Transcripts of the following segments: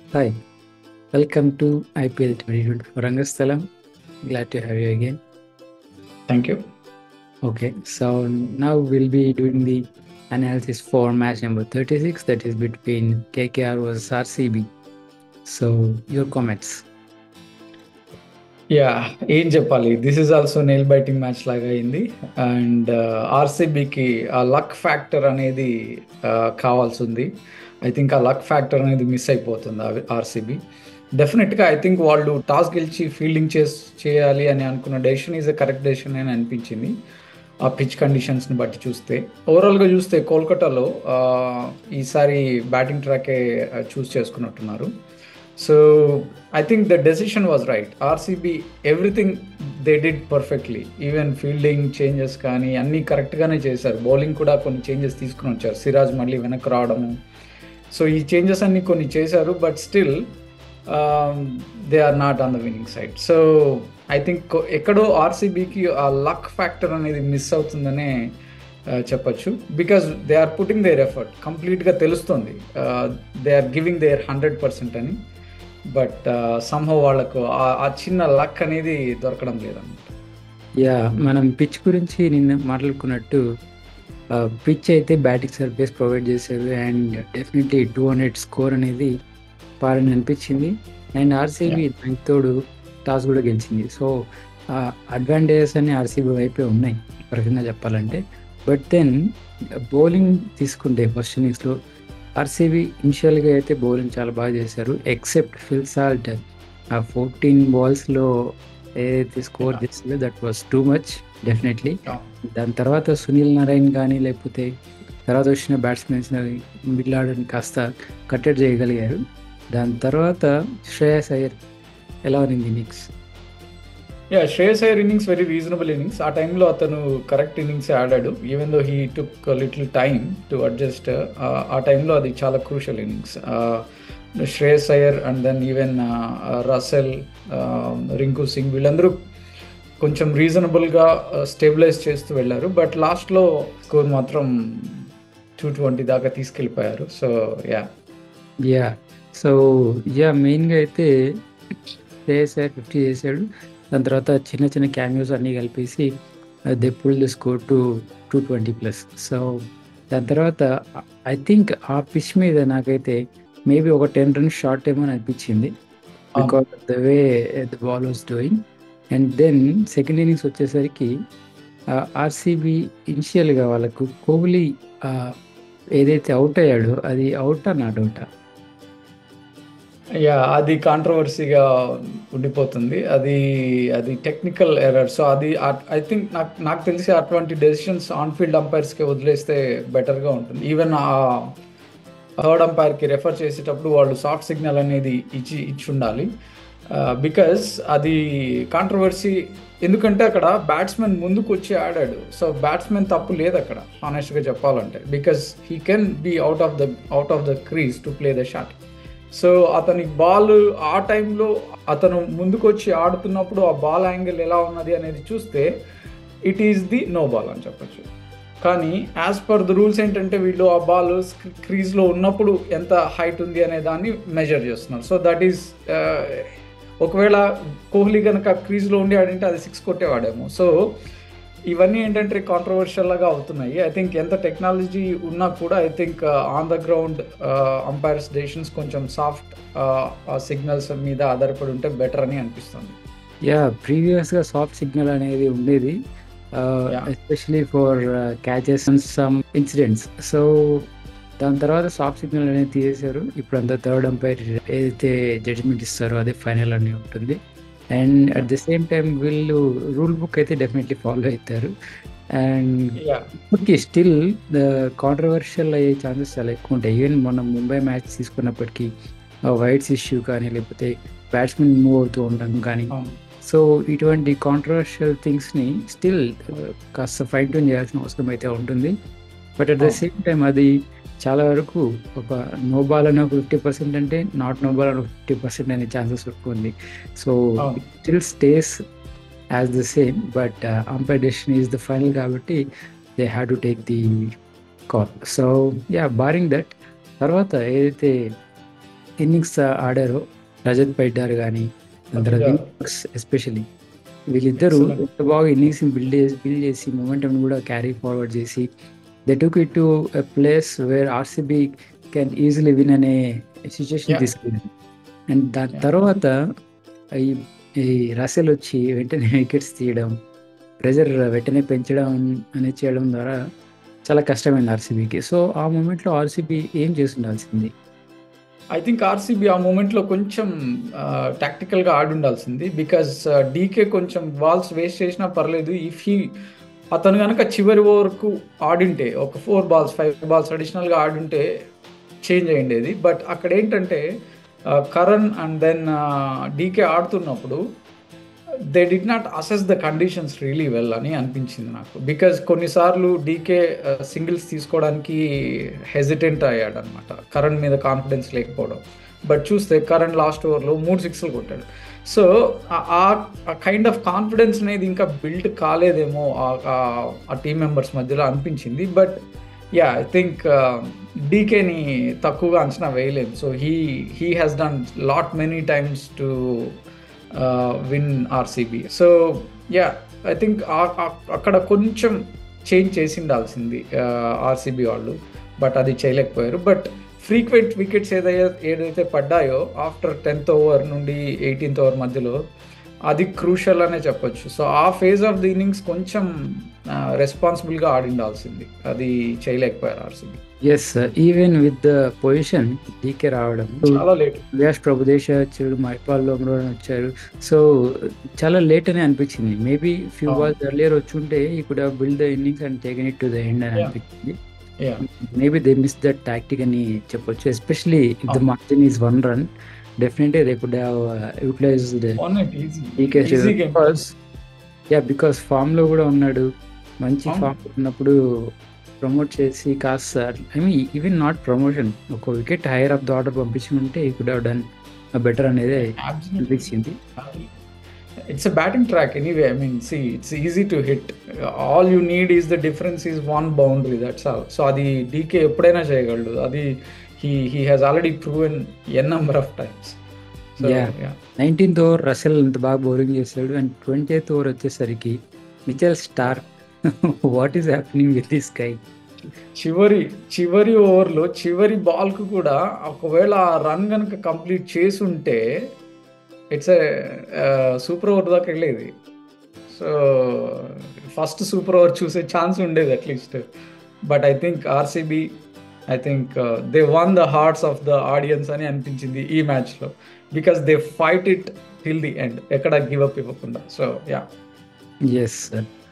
Hi, welcome to IPL 2024 Rangastalam. Glad to have you again. Thank you. Okay, so now we'll be doing the analysis for match number 36 that is between KKR versus RCB. So, your comments. Yeah ఏం చెప్పాలి this is also nail biting match లాగా అయింది and ఆర్సీబీకి ఆ luck factor అనేది uh, కావాల్సి ఉంది I think ఆ luck factor అనేది మిస్ అయిపోతుంది ఆర్సీబీ డెఫినెట్గా ఐ థింక్ వాళ్ళు టాస్ గెలిచి ఫీల్డింగ్ చేస్ చేయాలి అని అనుకున్న decision is a correct decision అని అనిపించింది ఆ పిచ్ కండిషన్స్ని బట్టి చూస్తే ఓవరాల్గా చూస్తే కోల్కతాలో uh, ఈసారి బ్యాటింగ్ ట్రాకే చూస్ చేసుకున్నట్టున్నారు so I think the decision was right RCB everything they did perfectly even fielding changes కానీ అన్నీ కరెక్ట్గానే చేశారు బౌలింగ్ కూడా కొన్ని చేంజెస్ తీసుకుని వచ్చారు సిరాజ్ మళ్ళీ వెనక్కి రావడము సో ఈ చేంజెస్ అన్ని కొన్ని చేశారు but still they are not on the winning side so I think ఎక్కడో ఆర్సీబీకి ఆ లక్ ఫ్యాక్టర్ అనేది మిస్ అవుతుందనే uh, చెప్పొచ్చు because they are putting their effort కంప్లీట్గా తెలుస్తుంది they are giving their hundred percent అని బట్ సంహో వాళ్ళకు ఆ- ఆ చిన్న లక్ అనేది దొరకడం లేదన్నమాట యా మనం పిచ్ గురించి నిన్న మాట్లాడుకున్నట్టు పిచ్ అయితే బ్యాటింగ్ సర్ఫేస్ ప్రొవైడ్ చేశారు and definitely two hundred score అనేది పారని అనిపించింది అండ్ ఆర్సీబీ దానికి తోడు టాస్ కూడా గెలిచింది సో అడ్వాంటేజెస్ అన్ని ఆర్సీబీ వైపే ఉన్నాయి ఒక రకంగా చెప్పాలంటే బట్ దెన్ బౌలింగ్ తీసుకుంటే ఫస్ట్ ఇన్నింగ్స్లో ఆర్సీబీ ఇనిషియల్గా అయితే బౌలింగ్ చాలా బాగా చేశారు ఎక్సెప్ట్ ఫిల్ సాల్ట్ ఆ ఫోర్టీన్ బాల్స్లో ఏదైతే స్కోర్ చేసిందో that was too much definitely దాని తర్వాత సునీల్ నారాయణ్ కానీ లేకపోతే తర్వాత వచ్చిన బ్యాట్స్మెన్స్ మిడిల్ ఆర్డర్ని కాస్త కట్టడి చేయగలిగారు దాని తర్వాత శ్రేయస్ అయ్యర్ ఎలా ఉంది innings yeah Shreyas Iyer innings very reasonable innings ఆ టైంలో అతను కరెక్ట్ ఇన్నింగ్స్ ఆడాడు even though he took little time to adjust ఆ టైంలో అది చాలా crucial innings Shreyas Iyer and then even Russell Rinku Singh వీళ్ళందరూ కొంచెం రీజనబుల్గా స్టెబిలైజ్ చేస్తూ వెళ్ళారు బట్ లాస్ట్లో స్కోర్ మాత్రం టూ ట్వంటీ దాకా తీసుకెళ్ళిపోయారు so yeah yeah so yeah మెయిన్గా అయితే శ్రేయస్ అయ్యర్ ఫిఫ్టీ చేశాడు దాని తర్వాత చిన్న చిన్న క్యామియోస్ అన్నీ కలిపేసి they pull the score to two twenty plus so దాని తర్వాత ఐ థింక్ ఆ పిచ్ మీద నాకైతే మేబీ ఒక టెన్ రన్స్ షార్ట్ ఏమో అని అనిపించింది because of the way the ball was doing and then second innings వచ్చేసరికి ఆర్సీబీ ఇనిషియల్గా వాళ్ళకు కోహ్లీ ఆ, ఏదైతే అవుట్ అయ్యాడో అది అవుటా నాట్ అవుటా యా అది కాంట్రవర్సీగా ఉండిపోతుంది అది అది టెక్నికల్ ఎర్రర్ సో అది ఐ థింక్ నాకు నాకు తెలిసి అటువంటి డెసిషన్స్ ఆన్ ఫీల్డ్ అంపైర్స్కి వదిలేస్తే బెటర్గా ఉంటుంది ఈవెన్ ఆ థర్డ్ అంపైర్కి రెఫర్ చేసేటప్పుడు వాళ్ళు సాఫ్ట్ సిగ్నల్ అనేది ఇచ్చి ఇచ్చి ఉండాలి బికాజ్ అది కాంట్రవర్సీ ఎందుకంటే అక్కడ బ్యాట్స్మెన్ ముందుకు వచ్చి ఆడాడు సో బ్యాట్స్మెన్ తప్పు లేదు అక్కడ హానెస్ట్గా చెప్పాలంటే because he can be out of the out of the crease to play the shot so అతని బాల్ ఆ టైంలో అతను ముందుకు వచ్చి ఆడుతున్నప్పుడు ఆ బాల్ యాంగిల్ ఎలా ఉన్నది అనేది చూస్తే it is the no ball అని చెప్పొచ్చు కానీ యాజ్ పర్ ద రూల్స్ ఏంటంటే వీళ్ళు ఆ బాల్ క్రీజ్లో ఉన్నప్పుడు ఎంత హైట్ ఉంది అనే దాన్ని మెజర్ చేస్తున్నారు సో దట్ ఈస్ ఒకవేళ కోహ్లీ కనుక క్రీజ్లో ఉండి ఆడింటే అది సిక్స్ కొట్టేవాడేమో సో ఇవన్నీ ఏంటంటే కాంట్రవర్షియల్ లాగా అవుతున్నాయి ఐ థింక్ ఎంత టెక్నాలజీ ఉన్నా కూడా I think on the ground umpires decisions కొంచెం సాఫ్ట్ సిగ్నల్స్ మీద ఆధారపడి ఉంటే బెటర్ అని అనిపిస్తుంది యా ప్రీవియస్గా సాఫ్ట్ సిగ్నల్ అనేది ఉండేది Yeah. Especially for catches and some incidents so దాని తర్వాత సాఫ్ట్ సిగ్నల్ అనేది తీసేశారు ఇప్పుడు అంతా థర్డ్ అంపైర్ ఏదైతే జడ్జిమెంట్ ఇస్తారో అదే ఫైనల్ అని ఉంటుంది and at the same time వీళ్ళు రూల్ బుక్ అయితే డెఫినెట్లీ ఫాలో అవుతారు and yeah okay still the controversial అయ్యే ఛాన్సెస్ చాలా ఎక్కువ ఉంటాయి ఈవెన్ మనం ముంబై మ్యాచ్ తీసుకున్నప్పటికీ వైట్స్ ఇష్యూ కానీ లేకపోతే బ్యాట్స్మెన్ మూవ్ అవుతూ ఉండడం కానీ సో ఇటువంటి కాంట్రవర్షియల్ థింగ్స్ని స్టిల్ కాస్త ఫైన్ ట్యూన్ చేయాల్సిన అవసరం అయితే ఉంటుంది బట్ అట్ ద అవును. సేమ్ టైం అది చాలా వరకు ఒక నో బాల్ అని ఒక ఫిఫ్టీ పర్సెంట్ అంటే నాట్ నో బాల్ అని ఫిఫ్టీ పర్సెంట్ అనే ఛాన్సెస్ ఎక్కువ ఉంది సో అవును. Still stays as the same but umpire decision is the final కాబట్టి they have to take the call so yeah barring that తర్వాత ఏదైతే ఇన్నింగ్స్ ఆడారో రజత్ పైడార్ కానీ దాని తర్వాత Yeah. విండక్స్ ఎస్పెషలీ వీళ్ళిద్దరూ Excellent. ఎంత బాగా ఇన్నింగ్స్ బిల్డ్ చేసి బిల్డ్ చేసి మొమెంటం కూడా క్యారీ ఫార్వర్డ్ చేసి they took it to a place where RCB can easily win అనే సిచ్యుయేషన్ Yeah. తీసుకెళ్ళింది అండ్ దాని Yeah. తర్వాత ఈ ఈ రసెల్ వచ్చి వెంటనే వికెట్స్ తీయడం ప్రెజర్ వెంటనే పెంచడం అనేది చేయడం ద్వారా చాలా కష్టమైంది ఆర్సీబీకి సో ఆ మూమెంట్లో ఆర్సీబీ ఏం చేసి ఉండాల్సింది ఐ థింక్ ఆర్సీబీ ఆ మూమెంట్లో కొంచెం టాక్టికల్గా ఆడి ఉండాల్సింది బికాస్ డీకే కొంచెం బాల్స్ వేస్ట్ చేసినా పర్లేదు ఇఫ్ హీ అతను కనుక చివరి ఓవర్కు ఆడింటే ఒక ఫోర్ బాల్స్ ఫైవ్ బాల్స్ అడిషనల్గా ఆడుంటే చేంజ్ అయ్యిండేది బట్ అక్కడ ఏంటంటే కరణ్ అండ్ దెన్ డీకే ఆడుతున్నప్పుడు they did not assess the conditions really well అని అనిపించింది నాకు బికాజ్ కొన్నిసార్లు డీకే సింగిల్స్ తీసుకోవడానికి హెజిటెంట్ అయ్యాడు అనమాట కరణ్ మీద కాన్ఫిడెన్స్ లేకపోవడం బట్ చూస్తే కరణ్ లాస్ట్ ఓవర్లో మూడు సిక్స్లు కొట్టాడు సో ఆ కైండ్ ఆఫ్ కాన్ఫిడెన్స్ అనేది ఇంకా బిల్డ్ కాలేదేమో ఆ- ఆ- ఆ టీం మెంబర్స్ మధ్యలో అనిపించింది బట్ యా ఐ థింక్ డీకేని తక్కువగా అంచనా వేయలేము so he he has done lot many times to win RCB so yeah I think అక్కడ కొంచెం చేంజ్ చేసి ఉండాల్సింది ఆర్సీబీ వాళ్ళు బట్ అది చేయలేకపోయారు బట్ ఫ్రీక్వెంట్ వికెట్స్ ఏదైతే ఏదైతే పడ్డాయో ఆఫ్టర్ టెన్త్ ఓవర్ నుండి ఎయిటీన్త్ ఓవర్ మధ్యలో అది క్రూషల్ అనే చెప్పొచ్చు సో ఆ ఫేజ్ ఆఫ్ ది ఇన్నింగ్స్ కొంచెం రెస్పాన్సిబుల్గా ఆడిండాల్సింది అది చేయలేకపోయారు RCB yes even with the position DK రావడం చాలా లేట్ వ్యాస్ ప్రభుదేశ వచ్చాడు మైపాల్ లోమ్రో వచ్చారు సో చాలా లేట్ అని అనిపించింది మేబీ ఫ్యూ అవును. బాల్స్ ఎర్లియర్ వచ్చుంటే he could build the innings and taken it to the end అని Yeah. అనిపించింది yeah maybe they miss that tactic అని చెప్పొచ్చు ఎస్పెషలీ ఇఫ్ ద అవును. Margin is one run definitely they could have utilized one it easy DK easy game because yeah because form లో కూడా ఉన్నాడు మంచి అవును. ఫామ్ ఉన్నప్పుడు ప్రమోట్ చేసి కాస్త I mean even not promotion ఒక wicket higher of the order పంపించి ఉంటే he could have done better అనేది అనిపించింది it's a batting track anyway I mean see it's easy to hit all you need is the difference is one boundary that's all so అది DK ఎప్పుడైనా చేయగలడు అది he he has already proven n number of times so Yeah. Nineteenth over Russell అంత బాగా bowling చేశాడు and twenty eighth over వచ్చేసరికి Mitchell Starc what is happening with this guy చివరి చివరి ఓవర్లో చివరి బాల్కు కూడా ఒకవేళ ఆ రన్ కనుక కంప్లీట్ చేసి ఉంటే ఇట్స్ సూపర్ ఓవర్ దాకా వెళ్ళేది సో ఫస్ట్ సూపర్ ఓవర్ చూసే ఛాన్స్ ఉండేది at least but I think RCB I think they won the hearts of the audience అని అనిపించింది ఈ మ్యాచ్లో because they fight it till the end ఎక్కడ గివ్ అప్ ఇవ్వకుండా so yeah yes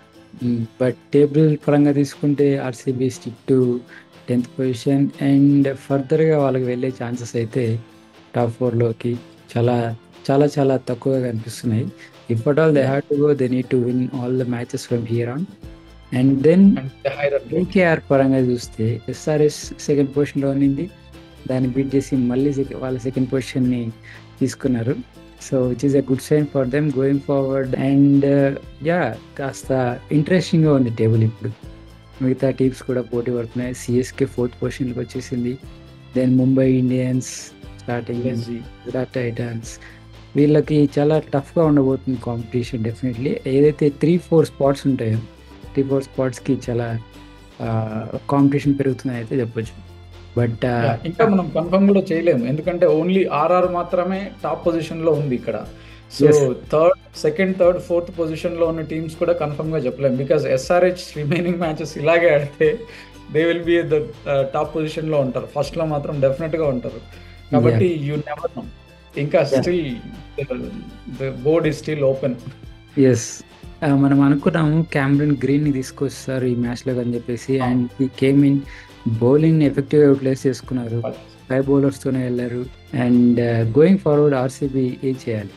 but table పరంగా తీసుకుంటే RCB stick to tenth position and ఫర్దర్గా వాళ్ళకి వెళ్ళే ఛాన్సెస్ అయితే టాప్ ఫోర్లోకి చాలా చాలా చాలా తక్కువగా కనిపిస్తున్నాయి if at all they have to go they need to win all the matches from here on and then and హైరన్ కేకేఆర్ పరంగా చూస్తే ఎస్ఆర్ఎస్ సెకండ్ పొజిషన్లో ఉన్నింది దాన్ని బీట్ చేసి మళ్ళీ సెక- వాళ్ళ సెకండ్ పొజిషన్ని తీసుకున్నారు so which is a good sign for them going forward and yeah కాస్త ఇంట్రెస్టింగ్గా ఉంది టేబుల్ ఇప్పుడు మిగతా టీమ్స్ కూడా పోటీ పడుతున్నాయి సిఎస్కే ఫోర్త్ పొజిషన్కి వచ్చేసింది then Mumbai Indians starting Gujarat Titans వీళ్ళకి చాలా టఫ్గా ఉండబోతుంది కాంపిటీషన్ డెఫినెట్లీ ఏదైతే త్రీ ఫోర్ స్పాట్స్ ఉంటాయో త్రీ ఫోర్ స్పాట్స్కి చాలా కాంపిటీషన్ పెరుగుతుందని అయితే చెప్పొచ్చు బట్ Yeah, ఇంకా మనం కన్ఫర్మ్ కూడా చేయలేము ఎందుకంటే ఓన్లీ ఆర్ఆర్ మాత్రమే టాప్ పొజిషన్ లో ఉంది ఇక్కడ సో Yes. Third second third fourth position లో ఉన్న టీమ్స్ కూడా కన్ఫర్మ్ గా చెప్పలేము బికాస్ ఎస్ఆర్హెచ్ రిమైనింగ్ మ్యాచెస్ ఇలాగే ఆడితే they will be the top position లో ఉంటారు ఫస్ట్ లో మాత్రం డెఫినెట్ గా ఉంటారు కాబట్టి యూ నెవర్ నో ఇంకా Yeah. Still the board is still open yes మనం అనుకున్నాము క్యామ్రన్ గ్రీన్ని తీసుకొస్తారు ఈ మ్యాచ్లో అని చెప్పేసి and he came in bowling ఎఫెక్టివ్గా యూటిలైజ్ చేసుకున్నారు ఫైవ్ బౌలర్స్తోనే వెళ్ళారు అండ్ గోయింగ్ ఫార్వర్డ్ ఆర్సీబీ ఏం చేయాలి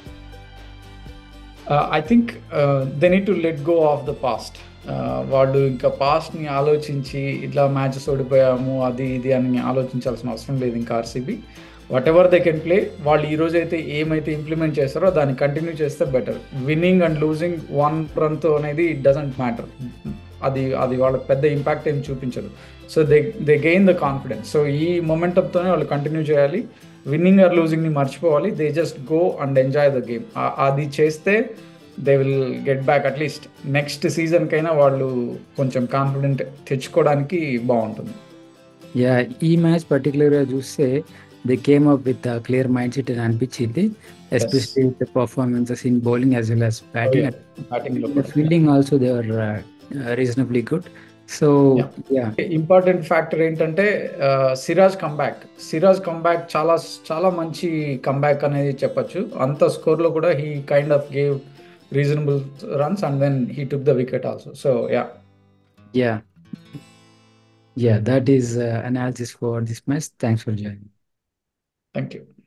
I think they need to let go of the past వాళ్ళు ఇంకా పాస్ట్ని ఆలోచించి ఇట్లా మ్యాచెస్ ఓడిపోయాము అది ఇది అని ఆలోచించాల్సిన అవసరం లేదు ఇంకా RCB whatever they can play వాళ్ళు ఈ రోజు అయితే ఏమైతే ఇంప్లిమెంట్ చేస్తారో దాన్ని కంటిన్యూ చేస్తే better winning and losing one రన్తో అనేది ఇట్ డజంట్ మ్యాటర్ అది అది వాళ్ళకి పెద్ద ఇంపాక్ట్ ఏం చూపించదు so they they gain the confidence so ఈ మొమెంటంతోనే వాళ్ళు కంటిన్యూ చేయాలి విన్నింగ్ ఆర్ లూజింగ్ని మర్చిపోవాలి they just go and enjoy the game అది చేస్తే they will get back at least next సీజన్కైనా వాళ్ళు కొంచెం కాన్ఫిడెంట్ తెచ్చుకోవడానికి బాగుంటుంది యా ఈ మ్యాచ్ పర్టికులర్గా చూస్తే they came up with clear mindset అని అనిపించింది especially with performances in bowling as well as batting బ్యాటింగ్లో fielding also they are reasonably good so yeah important factor ఏంటంటే సిరాజ్ కంబ్యాక్ సిరాజ్ కంబ్యాక్ చాలా చాలా మంచి కంబ్యాక్ అనేది చెప్పొచ్చు అంత స్కోర్లో కూడా he kind of gave reasonable runs and then he took the wicket also so yeah yeah yeah that is analysis for this match thanks for joining thank you